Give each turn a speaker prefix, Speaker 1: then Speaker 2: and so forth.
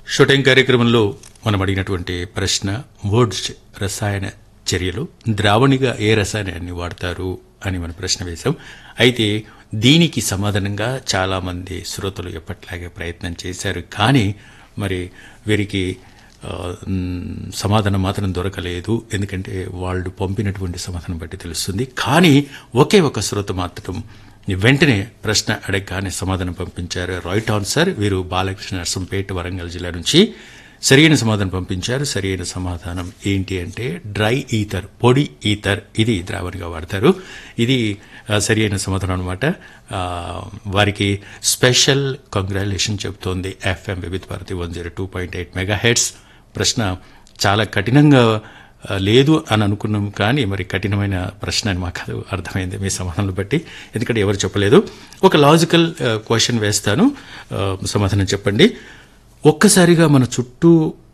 Speaker 1: shooting కార్యక్రమంలో మనం అడిగినటువంటి ప్రశ్న వర్డ్స్ రసాయన చర్యలు ద్రావణిగా ఏ రసాయనాన్ని వాడతారు అని మనం ప్రశ్న వేశాం అయితే దీనికి సమాధానంగా చాలా మంది శ్రోతలు ఎప్పట్లాగే ప్రయత్నం చేశారు కానీ మరి వీరికి ఆ, మ్, సమాధానం మాత్రం దొరకలేదు ఎందుకంటే వాళ్ళు పంపినటువంటి సమాధానం బట్టి తెలుస్తుంది కానీ ఒకే ఒక శ్రోత మాత్రం వెంటనే ప్రశ్న అడగగానే సమాధానం పంపించారు రైట్ ఆన్సర్ వీరు బాలకృష్ణ నర్సంపేట వరంగల్ జిల్లా నుంచి సరియైన సమాధానం పంపించారు సరియైన సమాధానం ఏంటి అంటే డ్రై ఈథర్ పొడి ఈథర్ ఇది ద్రావణిగా వాడతారు ఇది ఆ, సరియైన సమాధానం అనమాట వారికి స్పెషల్ కంగ్రాచులేషన్ చెబుతోంది FM Vividh Bharati one zero two point eight mega hertz ప్రశ్న చాలా కఠినంగా ఆ, లేదు అని అనుకున్నాం కానీ మరి కఠినమైన ప్రశ్న అని మాకు అది అర్థమైంది మీ సమాధానం బట్టి ఎందుకంటే ఎవరు చెప్పలేదు ఒక లాజికల్ క్వశ్చన్ వేస్తాను ఆ, సమాధానం చెప్పండి ఒక్కసారిగా మన చుట్టూ